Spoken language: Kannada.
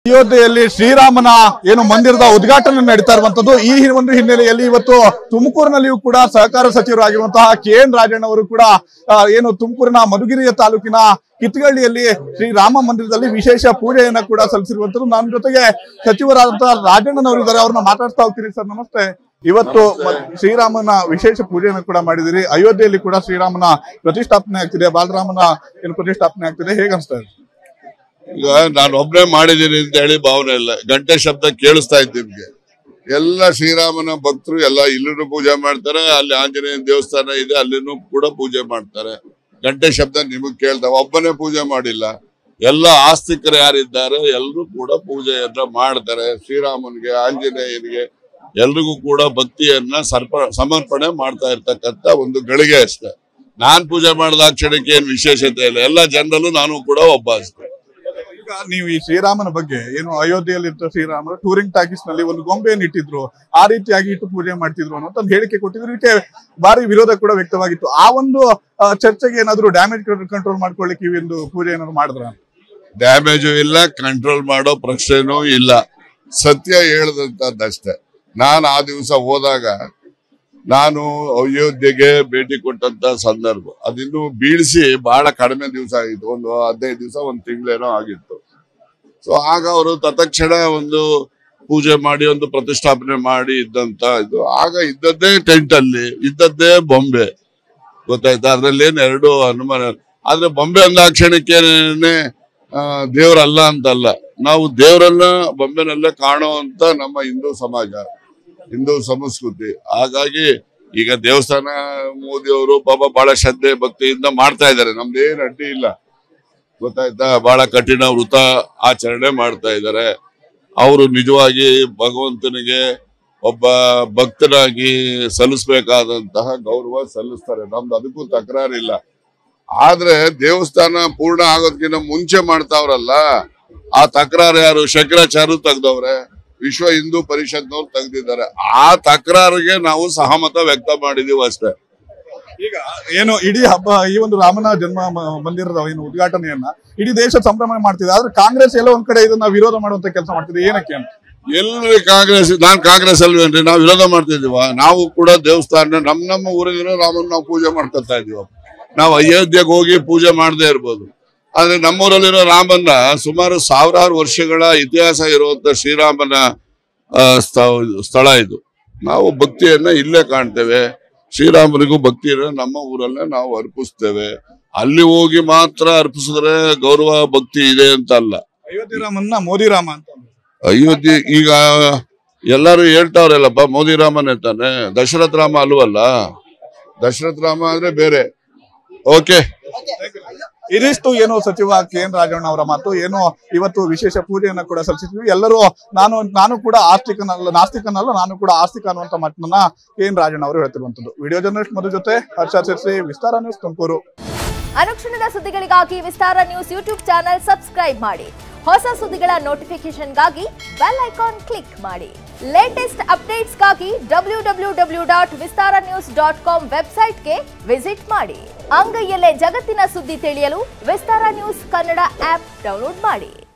ಅಯೋಧ್ಯೆಯಲ್ಲಿ ಶ್ರೀರಾಮನ ಏನು ಮಂದಿರದ ಉದ್ಘಾಟನೆ ನಡೀತಾ ಇರುವಂತದ್ದು ಈ ಒಂದು ಹಿನ್ನೆಲೆಯಲ್ಲಿ ಇವತ್ತು ತುಮಕೂರಿನಲ್ಲಿಯೂ ಕೂಡ ಸಹಕಾರ ಸಚಿವರಾಗಿರುವಂತಹ ಕೆ ಎನ್ ರಾಜಣ್ಣ ಅವರು ಕೂಡ ಆ, ಏನು ತುಮಕೂರಿನ ಮಧುಗಿರಿಯ ತಾಲೂಕಿನ ಕಿತ್ಗಳ್ಳಿಯಲ್ಲಿ ಶ್ರೀರಾಮ ಮಂದಿರದಲ್ಲಿ ವಿಶೇಷ ಪೂಜೆಯನ್ನ ಕೂಡ ಸಲ್ಲಿಸಿರುವಂತದ್ದು ನನ್ನ ಜೊತೆಗೆ ಸಚಿವರಾದಂತಹ ರಾಜಣ್ಣನವರು ಇದ್ದಾರೆ ಅವ್ರನ್ನ ಮಾತಾಡ್ತಾ ಹೋಗ್ತೀನಿ ಸರ್ ನಮಸ್ತೆ ಇವತ್ತು ಮ- ಶ್ರೀರಾಮನ ವಿಶೇಷ ಪೂಜೆಯನ್ನು ಕೂಡ ಮಾಡಿದಿರಿ ಅಯೋಧ್ಯೆಯಲ್ಲಿ ಕೂಡ ಶ್ರೀರಾಮನ ಪ್ರತಿಷ್ಠಾಪನೆ ಆಗ್ತಿದೆ ಬಾಲರಾಮನ ಏನು ಪ್ರತಿಷ್ಠಾಪನೆ ಆಗ್ತಿದೆ ಹೇಗೆ ಅನ್ಸ್ತಾ ಇದೆ ಈಗ ನಾನು ಒಬ್ನೇ ಮಾಡಿದ್ದೀನಿ ಅಂತ ಹೇಳಿ ಭಾವನೆ ಇಲ್ಲ ಗಂಟೆ ಶಬ್ದ ಕೇಳಿಸ್ತಾ ಇತ್ತು ನಿಮ್ಗೆ ಎಲ್ಲ ಶ್ರೀರಾಮನ ಭಕ್ತರು ಎಲ್ಲ ಇಲ್ಲೂ ಪೂಜೆ ಮಾಡ್ತಾರೆ ಅಲ್ಲಿ ಆಂಜನೇಯ ದೇವಸ್ಥಾನ ಇದೆ ಅಲ್ಲಿನೂ ಕೂಡ ಪೂಜೆ ಮಾಡ್ತಾರೆ ಗಂಟೆ ಶಬ್ದ ನಿಮಗ್ ಕೇಳ್ತಾವ ಒಬ್ಬನೇ ಪೂಜೆ ಮಾಡಿಲ್ಲ ಎಲ್ಲ ಆಸ್ತಿಕರು ಯಾರಿದ್ದಾರೆ ಎಲ್ಲರೂ ಕೂಡ ಪೂಜೆಯನ್ನ ಮಾಡ್ತಾರೆ ಶ್ರೀರಾಮನಿಗೆ ಆಂಜನೇಯನಿಗೆ ಎಲ್ರಿಗೂ ಕೂಡ ಭಕ್ತಿಯನ್ನ ಸರ್ಪ ಸಮರ್ಪಣೆ ಮಾಡ್ತಾ ಇರ್ತಕ್ಕಂತ ಒಂದು ಗಳಿಗೆ ಅಷ್ಟೇ ನಾನ್ ಪೂಜೆ ಮಾಡಿದ ಕ್ಷಣಕ್ಕೆ ಏನ್ ವಿಶೇಷತೆ ಇಲ್ಲ ಎಲ್ಲ ಜನರಲ್ಲೂ ನಾನು ಕೂಡ ಒಬ್ಬ ಅಷ್ಟೇ ಈಗ ನೀವು ಈ ಶ್ರೀರಾಮನ ಬಗ್ಗೆ ಏನು ಅಯೋಧ್ಯೆಯಲ್ಲಿ ಇರ್ತ ಶ್ರೀರಾಮರು ಟೂರಿಂಗ್ ಟಾಕೀಸ್ ನಲ್ಲಿ ಒಂದು ಗೊಂಬೆಯನ್ನು ಇಟ್ಟಿದ್ರು ಆ ರೀತಿಯಾಗಿ ಇಟ್ಟು ಪೂಜೆ ಮಾಡ್ತಿದ್ರು ಅನ್ನೋ ಒಂದು ಹೇಳಿಕೆ ಕೊಟ್ಟಿದ್ರು ಇದಕ್ಕೆ ಭಾರಿ ವಿರೋಧ ಕೂಡ ವ್ಯಕ್ತವಾಗಿತ್ತು ಆ ಒಂದು ಆ, ಚರ್ಚೆಗೆ ಏನಾದ್ರು ಡ್ಯಾಮೇಜ್ ಕಂಟ್ರೋಲ್ ಮಾಡ್ಕೊಳ್ಳಿಕ್ಕೆ ಈ ಒಂದು ಪೂಜೆ ಏನಾದ್ರು ಮಾಡಿದ್ರ ಡ್ಯಾಮೇಜು ಇಲ್ಲ ಕಂಟ್ರೋಲ್ ಮಾಡೋ ಪ್ರಶ್ನೆನೂ ಇಲ್ಲ ಸತ್ಯ ಹೇಳ್ದಂತದ್ದಷ್ಟೇ ನಾನು ಆ ದಿವಸ ಹೋದಾಗ ನಾನು ಅಯೋಧ್ಯೆಗೆ ಭೇಟಿ ಕೊಟ್ಟಂತ ಸಂದರ್ಭ ಅದಿನ್ನು ಬೀಳಿಸಿ ಬಹಳ ಕಡಿಮೆ ದಿವಸ ಆಗಿತ್ತು ಒಂದು ಹದಿನೈದು ದಿವಸ ಒಂದು ತಿಂಗಳೇನೋ ಆಗಿತ್ತು ಸೊ ಆಗ ಅವರು ತತ್ಕ್ಷಣ ಒಂದು ಪೂಜೆ ಮಾಡಿ ಒಂದು ಪ್ರತಿಷ್ಠಾಪನೆ ಮಾಡಿ ಇದ್ದಂತ ಇದು ಆಗ ಇದ್ದದ್ದೇ ಟೆಂಟ್ ಅಲ್ಲಿ ಇದ್ದದ್ದೇ ಬೊಂಬೆ ಗೊತ್ತಾಯ್ತಾ ಅದ್ರಲ್ಲಿ ಏನ್ ಎರಡು ಅನುಮಾನ ಆದ್ರೆ ಬೊಂಬೆ ಅಂದ ಕ್ಷಣಕ್ಕೇನೆ ದೇವರಲ್ಲ ಅಂತಲ್ಲ ನಾವು ದೇವರನ್ನ ಬೊಂಬೆನಲ್ಲೇ ಕಾಣುವಂತ ನಮ್ಮ ಹಿಂದೂ ಸಮಾಜ ಹಿಂದೂ ಸಂಸ್ಕೃತಿ ಹಾಗಾಗಿ ಈಗ ದೇವಸ್ಥಾನ ಮೋದಿ ಅವರು ಪಾಪ ಬಹಳ ಶ್ರದ್ಧೆ ಭಕ್ತಿಯಿಂದ ಮಾಡ್ತಾ ಇದ್ದಾರೆ ನಮ್ದೇನ್ ಅಡ್ಡಿ ಇಲ್ಲ ಗೊತ್ತಾಯ್ತಾ ಬಹಳ ಕಠಿಣ ವೃತ ಆಚರಣೆ ಮಾಡ್ತಾ ಇದ್ದಾರೆ ಅವರು ನಿಜವಾಗಿ ಭಗವಂತನಿಗೆ ಒಬ್ಬ ಭಕ್ತನಾಗಿ ಸಲ್ಲಿಸ್ಬೇಕಾದಂತಹ ಗೌರವ ಸಲ್ಲಿಸ್ತಾರೆ ನಮ್ದು ಅದಕ್ಕೂ ತಕರಾರಿಲ್ಲ ಆದ್ರೆ ದೇವಸ್ಥಾನ ಪೂರ್ಣ ಆಗೋದಕ್ಕಿಂತ ಮುಂಚೆ ಮಾಡ್ತಾವ್ರಲ್ಲ ಆ ತಕರಾರು ಯಾರು ಶಂಕರಾಚಾರ್ಯ ತೆಗ್ದವ್ರೆ ವಿಶ್ವ ಹಿಂದೂ ಪರಿಷತ್ನವ್ರು ತೆಗ್ದಿದ್ದಾರೆ ಆ ತಕರಾರಿಗೆ ನಾವು ಸಹಮತ ವ್ಯಕ್ತ ಮಾಡಿದೀವಿ ಅಷ್ಟೇ ಈಗ ಏನು ಇಡೀ ಹಬ್ಬ ಈ ಒಂದು ರಾಮನ ಜನ್ಮ ಮ- ಮಂದಿರದ ಏನು ಉದ್ಘಾಟನೆಯನ್ನ ಇಡೀ ದೇಶ ಸಂಭ್ರಮ ಮಾಡ್ತಿದೆ ಆದ್ರೆ ಕಾಂಗ್ರೆಸ್ ಎಲ್ಲ ಒಂದ್ ಕಡೆ ಇದನ್ನ ವಿರೋಧ ಮಾಡುವಂತ ಕೆಲಸ ಮಾಡ್ತಿದೆ ಏನಕ್ಕೆ ಅಂತ ಎಲ್ರಿ ಕಾಂಗ್ರೆಸ್ ನಾನ್ ಕಾಂಗ್ರೆಸ್ ಅಲ್ವೇನ್ರಿ ನಾವು ವಿರೋಧ ಮಾಡ್ತಿದೀವ ನಾವು ಕೂಡ ದೇವಸ್ಥಾನ ನಮ್ ನಮ್ಮ ಊರಿನ ರಾಮನ್ ನಾವು ಪೂಜೆ ಮಾಡ್ಕೊತಾ ಇದೀವ ನಾವು ಅಯೋಧ್ಯೆಗೆ ಹೋಗಿ ಪೂಜೆ ಮಾಡದೇ ಇರ್ಬೋದು ಆದ್ರೆ ನಮ್ಮೂರಲ್ಲಿರೋ ರಾಮನ್ನ ಸುಮಾರು ಸಾವಿರಾರು ವರ್ಷಗಳ ಇತಿಹಾಸ ಇರುವಂತ ಶ್ರೀರಾಮನ ಆ, ಸ್ಥ- ಸ್ಥಳ ಇದು ನಾವು ಭಕ್ತಿಯನ್ನ ಇಲ್ಲೇ ಕಾಣ್ತೇವೆ ಶ್ರೀರಾಮನಿಗೂ ಭಕ್ತಿಯನ್ನ ನಮ್ಮ ಊರಲ್ಲೇ ನಾವು ಅರ್ಪಿಸ್ತೇವೆ ಅಲ್ಲಿ ಹೋಗಿ ಮಾತ್ರ ಅರ್ಪಿಸಿದ್ರೆ ಗೌರವ ಭಕ್ತಿ ಇದೆ ಅಂತ ಅಲ್ಲ ಅಯೋಧ್ಯೆ ರಾಮನ್ನ ಮೋದಿ ರಾಮ ಅಂತ ಅಂದ್ರು. ಅಯೋಧ್ಯೆ ಈಗ ಎಲ್ಲರೂ ಹೇಳ್ತಾವ್ರಲ್ಲಪ್ಪ ಮೋದಿ ರಾಮನೇ ತಾನೆ ದಶರಥ ರಾಮ ಅಲ್ವಲ್ಲ ದಶರಥ ರಾಮ ಅಂದ್ರೆ ಬೇರೆ ಓಕೆ ಇದಿಷ್ಟು ಏನು ಸಚಿವ ಕೆ ಎನ್ ರಾಜಣ್ಣ ಅವರ ಮಾತು ಏನು ಇವತ್ತು ವಿಶೇಷ ಪೂಜೆಯನ್ನ ಕೂಡ ಸಲ್ಲಿಸಿದ್ವಿ ಎಲ್ಲರೂ ನಾನು ನಾನು ಕೂಡ ಆಸ್ತಿಕನಲ್ಲ ನಾಸ್ತಿಕನಲ್ಲ ನಾನು ಕೂಡ ಆಸ್ತಿಕ ಅನ್ನುವಂತ ಮಾತನ್ನ ಕೆ ಎನ್ ರಾಜಣ್ಣ ಅವರು ಹೇಳ್ತಿರುವಂತದ್ದು ವಿಡಿಯೋ ಜರ್ನಲಿಸ್ಟ್ ಮಧು ಜೊತೆ ಹರ್ಷ ಸೇರ್ಸಿ ವಿಸ್ತಾರ ನ್ಯೂಸ್ ತುಮಕೂರು ಅನುಕ್ಷಣದ ಸುದ್ದಿಗಳಿಗಾಗಿ Vistara news YouTube channel subscribe ಮಾಡಿ ಹೊಸ ಸುದ್ದಿಗಳ ನೋಟಿಫಿಕೇಶನ್ಗಾಗಿ ಬೆಲ್ ಐಕಾನ್ ಕ್ಲಿಕ್ ಮಾಡಿ ಲೇಟೆಸ್ಟ್ ಅಪ್ಡೇಟ್ಸ್ಗಾಗಿ W W W dot Vistara news dot com ವೆಬ್ಸೈಟ್ಗೆ ವಿಸಿಟ್ ಮಾಡಿ ಅಂಗೈಯಲ್ಲೇ ಜಗತ್ತಿನ ಸುದ್ದಿ ತಿಳಿಯಲು Vistara news Kannada app download ಮಾಡಿ